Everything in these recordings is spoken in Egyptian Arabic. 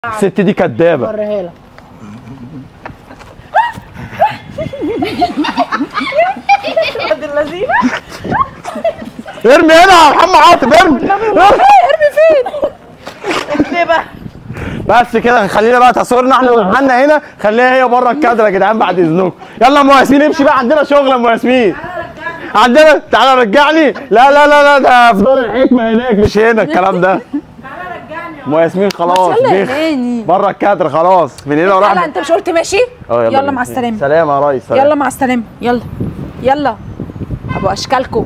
الست دي كدابه وريها لك ولد اللذيذ ارمي هنا يا محمد عاطف ارمي ارمي فين ليه بقى بس كده خلينا بقى تصويرنا احنا وحنا هنا خليها هي بره الكادر يا جدعان بعد اذنكم يلا يا ام ياسمين امشي بقى عندنا شغل يا ام ياسمين عندنا تعالى رجعني لا لا لا لا ده في دار الحكمه هناك مش هنا الكلام ده ام ياسمين خلاص يلا يا بيخ هاني بره الكادر خلاص من هنا يلا وراح انت مش قلت ماشي اه يلا بينا. مع السلامه سلام يا ريس سلام. يلا مع السلامه يلا يلا ابو اشكالكم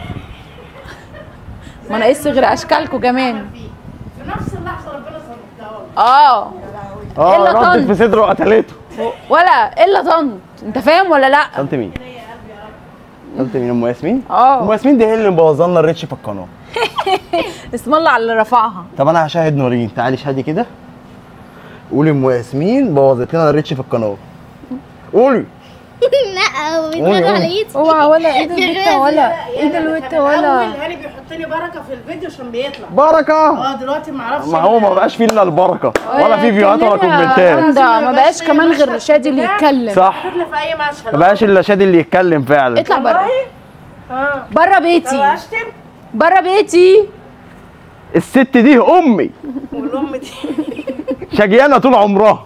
ما ناقص غير اشكالكم كمان في نفس اللحظه ربنا صرفها اه اه إلا ردت طن. في صدره وقتلته ولا الا طنط انت فاهم ولا لا قلت مين؟ قلت مين ام ياسمين؟ اه. ام ياسمين دي هي اللي مبوظه لنا الريتش في القناه اسم الله على اللي رفعها طب انا هشاهد نورين تعالي شهدي كده قولي ام ياسمين بوظت لنا الريتش في القناه قولي لا هو بيتفرج قولي. على ايدي اوعى ولا ايد البت ولا ايد البت ولا اول هاني بيحط لي بركه في الفيديو عشان بيطلع بركه اه دلوقتي ما اعرفش ما هو ما بقاش فيه الا البركه ولا في فيديوهات ولا اتكلمي يا كومنتات رندا، ما بقاش كمان غير شادي اللي يتكلم صح شوف لي في اي مشهد ما بقاش الا شادي اللي يتكلم فعلا اطلع بره اه بره طب بيتي اشتم بره بيتي الست دي امي والام دي شجيانه طول عمرها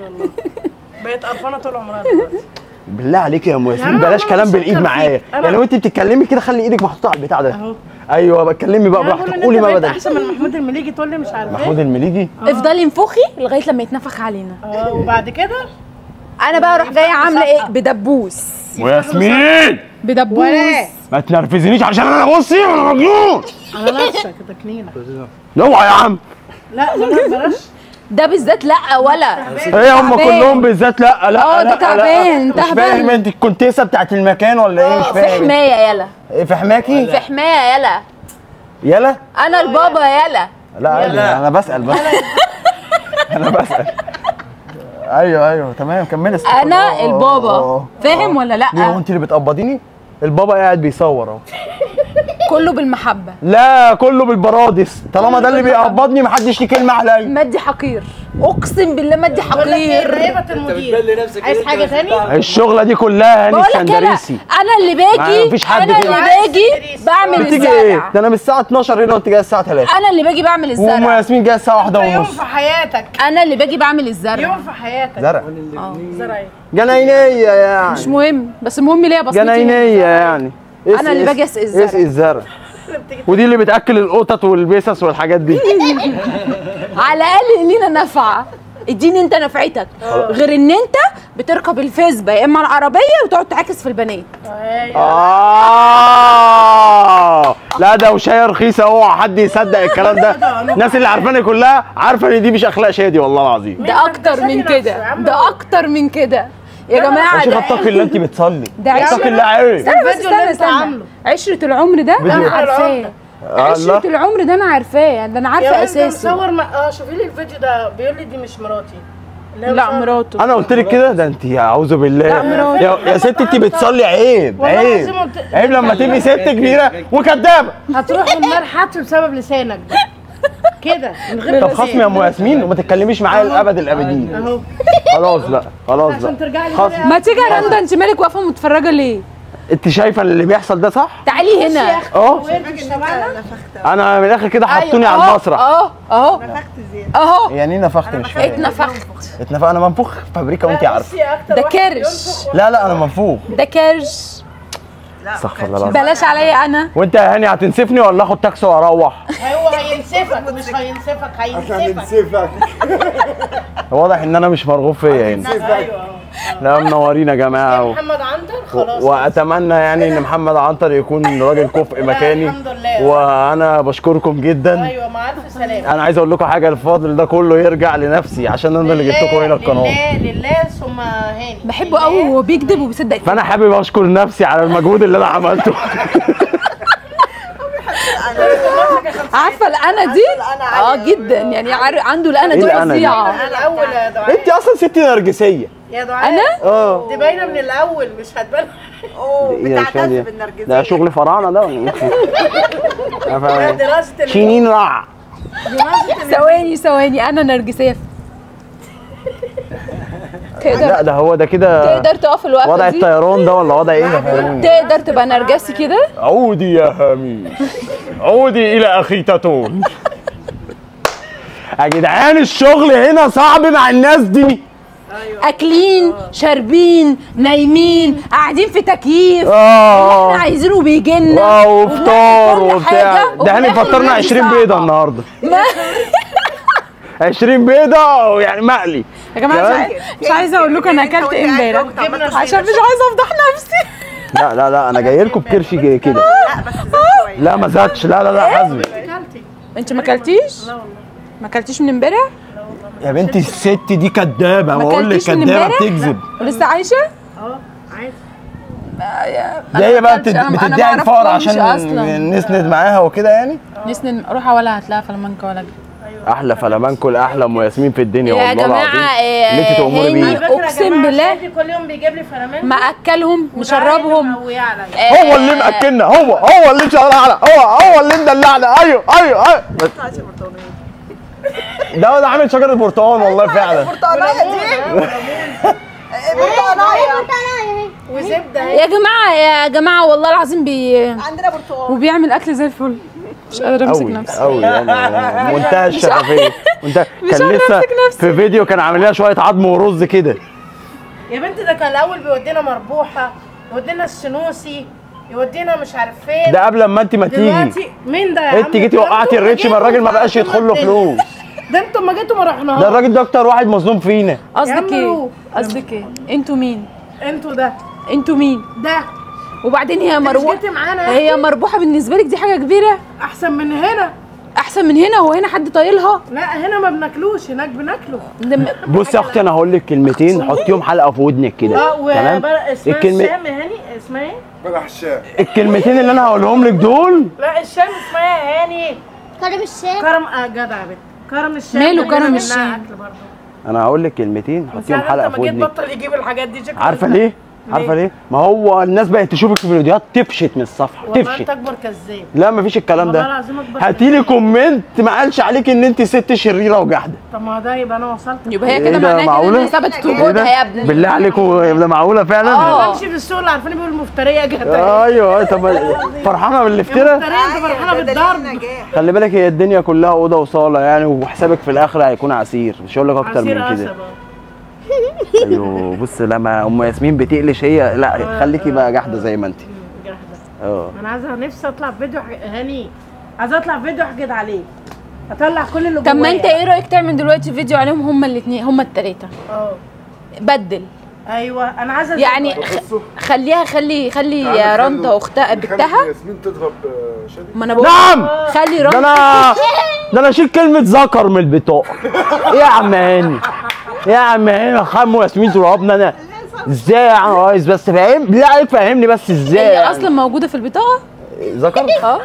بقت قرفانه طول عمرها دلوقتي بالله عليك يا ام يا ياسمين عم بلاش أنا كلام مش بالايد هفكر معايا فيه. أنا- يعني وانت بتتكلمي كده خلي ايدك محطوطه على البتاع ده اهو ايوه بتكلمي بقى انا بقول براحتك ان قولي انت بقى بقيت بدل احسن من محمود المليجي تقول لي مش عارف محمود ايه المليجي افضلي انفخي لغايه لما يتنفخ علينا اه وبعد كده انا بقى اروح جايه عامله ايه بدبوس وياسمين بدبوس ولا ما تنرفزنيش عشان انا بصي انا مجنون على نفسك تكنينه اوعى يا عم لا لا بلاش ده بالذات لا ولا ايه هم تعبان. كلهم بالذات لا لا اه، ده لا، لا. تعبان، مش تعبان. فاهم انت الكونتيسه بتاعت المكان ولا ايه مش في فاهم حمايه يلا إيه في حماكي في حمايه يلا يلا انا البابا يلا لا عادي انا بسال بس انا بسال ايوه ايوه تمام كملي الست. آه، انا آه، البابا آه. فاهم ولا ليه هو لا انت اللي بتقبضيني البابا قاعد بيصور اهو كله بالمحبه لا كله بالبرادس طالما ده اللي بيقبضني محدش ليه كلمه عليا مادي حقير اقسم بالله مادي بقول لك ايه حقير نائبه المدير عايز حاجه تاني الشغله دي كلها هاني بقول لك انا السندريسي انا اللي ما باجي فيش حد انا كده. اللي باجي بعمل بتيجي ايه الزرع ده انا من الساعه 12 هنا وانت جايه الساعه 3 انا اللي باجي بعمل وام الزرع ياسمين جايه الساعه 1 يوم ونص في حياتك انا اللي باجي بعمل الزرع يوم في حياتك زرع زرع ايه جناينيه يعني مش مهم بس المهم ليا بصمتي جناينيه يعني أنا اللي باجي أسقي الزرع. اسقي الزرع ودي اللي بتاكل القطط والبسس والحاجات دي على الاقل لينا نفعه اديني انت نفعتك غير ان انت بتركب الفيسبا يا اما العربيه وتقعد تعاكس في البنات اه لا ده وشايه رخيصه اوعى حد يصدق الكلام ده الناس اللي عارفاني كلها عارفه ان دي مش اخلاق شادي والله العظيم ده اكتر من نفسه يا كده عم. ده اكتر من كده يا جماعه يا شيخ ده اتقي الله انت بتصلي ده عشرة. اتقي الله عيب استنى بس الفيديو اللي استنى انت استنى عامله. عشرة العمر ده فيديو. انا عارفاه الله عشرة العمر ده انا عارفاه يعني ده انا يا عارفه انت اساسه مصور ما... اه شوفي لي الفيديو ده بيقول لي دي مش مراتي اللي هي لا مصور- مراته انا قلت لك كده ده انت اعوذ بالله لا، مراتي. يا, يا ست انت بتصلي عيب والله عيب العظيم قلت- عيب لما تبقي ست كبيره وكدابه هتروح النار حتى بسبب لسانك ده كده من غير طب خصمي يا ام ياسمين وما تتكلميش معايا لابد الابدين اهو خلاص بقى خلاص عشان بقى ترجعي لي خصم تاني. ما تيجي يا رندا انت مالك واقفه متفرجه ليه انت شايفه اللي بيحصل ده صح تعالي هنا اه وانت مش تبعنا انا من الاخر كده حطوني أيوة، على أهو، المسرح اهو اهو اهو يعني ايه نفخت مش فاهم اتنفخت اتنفخ انا منفوخ في فابريكا وانت عارفه بصي اكتر ده واحد كرش بينفخ لا لا انا منفوخ ده كرش استغفر الله العظيم بلاش عليا انا وانت يا هاني هتنسفني ولا اخد تاكسي واروح هو هينسفك مش هينسفك هينسفك واضح ان انا مش مرغوب فيا هنا ايوه لا منورين يا جماعه و... محمد عنتر خلاص واتمنى يعني ان محمد عنتر يكون راجل كفء مكاني الحمد لله. وانا بشكركم جدا ايوه مع الف سلامه انا عايز اقول لكم حاجه الفضل ده كله يرجع لنفسي عشان انا اللي جبتكم هنا القناه لله لله ثم هاني بحبه قوي وهو بيكذب وبيصدق فانا حابب اشكر نفسي على المجهود اللي انا عملته عارفه الانا دي اه جدا يعني عار- عنده الانا إيه دي الأنا دي؟ فظيعه من الاول يا دعاء انت اصلا ست نرجسيه يا دعاء انا اه دي باينه من الاول مش هتبان إيه يا شادية؟ ده شغل فراعنه ده ولا ايه؟ أنا ده فاهم. دراسه ال- شينين رع دراسه ال- ثواني ثواني انا نرجسيه تقدر لا ده هو ده كده تقدر تقف وضع الوقفه دي الطيران ده ولا وضع ايه يا فهموني تقدر تبقى نرجسي كده عودي يا هاميش عودي الى اخي تاتون يا جدعان الشغل هنا صعب مع الناس دي اكلين شاربين نايمين قاعدين في تكييف اه احنا عايزينه بيجي لنا اه وفطار وبنعمل كل وبتاع حاجة، ده احنا وفي الآخر فطرنا الناس 20 صعبة. بيضه النهارده ما- 20 بيضه يعني مقلي يا جماعه مش عايزه مش عايزه اقول لكم انا اكلت ايه امبارح عشان مش عايزه افضح نفسي لا لا لا انا جاي لكم بكرش جاي كده لا بس زاد شويه لا ما زادش لا لا لا حزمي اكلتي انت ما اكلتيش لا والله ما اكلتيش من امبارح يا بنتي الست دي كدابه ما بقول لك أكلتيش من كدابه امبارح؟ بتكذب ولسه عايشه اه عادي دي هي بقى أكلتش، بتد- أنا- أنا ما بتدعي الفقر أعرفهمش عشان أصلاً. نسند معاها وكده يعني نسند روح ولا هتلاقي فلامنكا ولا احلى فلامانكو الاحلى ام ياسمين في الدنيا يا والله جماعة، العظيم إيه، اللي انت تأمري هاني بيه فكرة يا أقسم جماعة بالله. شادي كل يوم بيجيب لي فلامنكو ما اكلهم وده مشربهم اللي مقويه عليا هو اللي مأكلنا هو هو اللي شغال على هو هو اللي مدلعنا ايوه ايوه ايوه بس ده ده عامل شجره برتقال والله فعلا برتقانية دي برتقانية وزبده اهي يا جماعه يا جماعه والله العظيم بي عندنا برتقال وبيعمل اكل زي الفل مش قادره امسك قوي نفسي قوي يعني منتهى الشفافيه منتهى كان قادرة لسه أمسك نفسي. في فيديو كان عامل لنا شويه عظم ورز كده يا بنتي ده كان الاول بيودينا مربوحه يودينا السنوسي يودينا مش عارف فين ده قبل ما انت ما تيجي دلوقتي مين ده يا عم انت جيتي ده وقعتي انتوا الريتش ما جيتوا الراجل ما بقاش وقعتوا يدخل له الدنيا. فلوس ده انتوا ما جيتوا ما رحناش ده الراجل ده اكتر واحد مظلوم فينا قصدك يا ايه عم قصدك ايه انتوا مين انتوا ده انتوا مين ده وبعدين هي مش مربوحه جيتي معانا هي مربوحه بالنسبه لك دي حاجه كبيره احسن من هنا احسن من هنا هو هنا حد طايلها لا هنا ما بناكلوش هناك بناكله ده م- بص يا اختي انا هقول لك كلمتين حطيهم حلقه في ودنك كده اه تمام وبقى اسمها الكلمة الشام هاني اسمها ايه؟ بلح الشام الكلمتين اللي انا هقولهم لك دول لا الشام اسمها هاني كرم الشام كرم اه جدع يا بنت كرم الشام ماله كلنا كرم منها الشام؟ اكل برضه انا هقول لك كلمتين بس حطيهم يعني حلقه انت في ما جيت ودنك بطل يجيب الحاجات دي شكله عارفه انت- ليه؟ عارفه ليه؟ ما هو الناس بقت تشوفك في فيديوهات تفشت من الصفحه والله انت تفشت اكبر كذاب لا مفيش الكلام والله ده العظيم اكبر هاتي لي كومنت ما قالش عليك ان انت ست شريره وجحده طب ما ده يبقى انا وصلت يبقى هي ايه كده ده معناها كده معقولة؟ ان ثبتت ايه وجودها ده؟ يا ابني بالله عليكم ده معقوله فعلا؟ اه. بمشي في السوق اللي عارفين بيقولوا مفتريه جدا ايوه طب فرحانه بالافتراء؟ مفتريه انت فرحانه بالضرب خلي بالك هي الدنيا كلها اوضه وصاله يعني وحسابك في الاخر هيكون عسير مش هقول لك اكتر عصير من قصب كده اه. ايوه بص لما ام ياسمين بتقلش هي لا خليكي بقى جحده زي ما انت جاهزة. اه انا عايزه نفسي اطلع في فيديو حق- هاني عايزه اطلع في فيديو احقد عليه اطلع كل اللي طب ما جوايا. انت ايه رايك تعمل دلوقتي فيديو عليهم هما الاثنين هما الثلاثه اه بدل ايوه انا عايزه يعني أشوف- خ- خليها خلي خلي يا رندا اختها بنتها ياسمين تضرب آه، شادي ما انا بقول نعم خلي ده رندا انا ده انا اشيل كلمه ذكر من البطاقه ايه يا عم هاني ايه يا عم هاني خمو ياسمين ضربنا انا ازاي يا عم ريس بس فاهم بالله عليك فهمني بس ازاي هي يعني. اصلا موجوده في البطاقه ذكر اه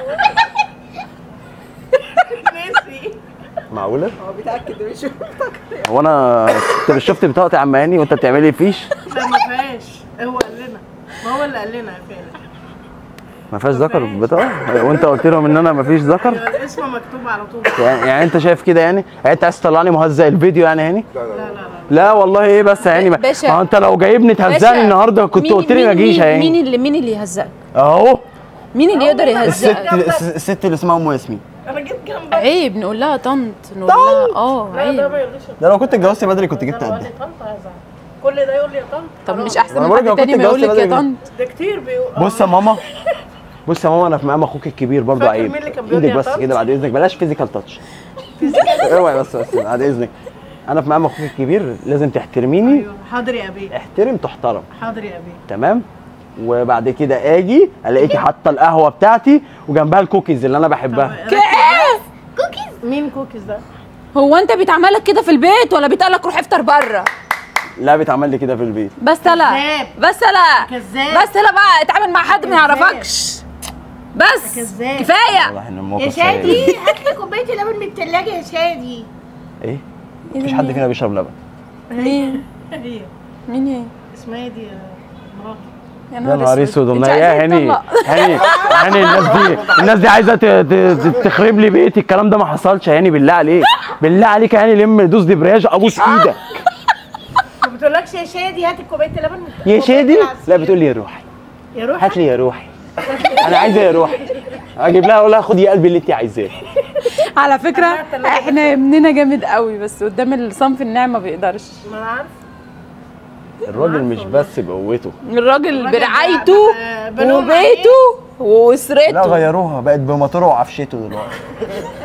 معقوله هو بيتاكد مش هو انا انت مش شفت بطاقتي يا عم هاني وانت بتعملي فيش لا ما فيهاش هو قال لنا ما هو اللي قال لنا فعلا ما فيهاش ذكر في البطاقه وانت قلت لهم ان انا ما فيش ذكر الاسم مكتوب على طول يعني, يعني انت شايف كده يعني يعني انت عايز تطلعني مهزأ الفيديو يعني هاني لا لا لا لا لا لا لا والله ايه بس يا هاني ما باشا. ما هو انت لو جايبني تهزقني باشا، النهارده كنت مين- قلت لي ما مين- اجيش يا مين- مين هاني اللي مين اللي يهزقك اهو مين اللي يقدر يهزقك الست الست اللي اسمها ام ياسمين انا جيت جنبك عيب نقول لها طنط نقول لها اه لا ده ما عيب يقوليش ده لو كنت اتجوزت بدري كنت جبت ده لو قال قدها لي طنط هزعل كل ده يقول لي يا طنط طب حرام. مش احسن وأنا من برضه حد كنت تاني ما يقول لك اتجوزت يا بدري. طنط ده كتير بيقول بص يا ماما بص يا ماما انا في مقام اخوك الكبير برضه فاكر عيب مين اللي كان بيقول لي ايدك يا بس طنط؟ كده بعد اذنك بلاش فيزيكال تاتش اوعي بس بس بعد اذنك انا في مقام اخوك الكبير لازم تحترميني ايوه حاضر يا ابي احترم تحترم حاضر يا ابي تمام وبعد كده اجي الاقيكي حاطه القهوه بتاعتي وجنبها الكوكيز اللي انا بحبها مين كوكيز ده؟ هو انت بيتعمل لك كده في البيت ولا بيتقال لك روح افطر بره لا بيتعمل لي كده في البيت بس لا كذاب. بس لا كذاب. بس لا بقى اتعامل مع حد ما كذاب. يعرفكش بس كذاب. كفايه والله ان يا الموقف شادي سيء. هات لي كوبايه لبن من التلاجة يا شادي ايه مفيش حد فينا بيشرب لبن مين هي مين هي اسمها ايه دي يا مراتي يا نهار اسود انت والله عايزة يا هاني يتطلق. هاني هاني الناس دي الناس دي عايزه ت- ت- تخرب لي بيتي الكلام ده ما حصلش يا هاني بالله عليك بالله عليك يا هاني لم دوس دبرياج ابوس ايدك بتقولكش يا شادي هات الكوبايه اللبن من- يا كوباية شادي العصير. لا بتقول لي يا روحي يا روحي هات لي يا روحي انا عايزه يا روحي اجيب لها اقول لها خدي يا قلبي اللي انت عايزاه على فكره أنا التلاجة احنا ابننا جامد قوي بس قدام الصنف النعمه ما بيقدرش ما انا عارفه الراجل مش بس جوته الراجل الراجل برعايته بقى- بنقوم وبيته لا واسرته غيروها بقت بموتوره وعفشته دلوقتي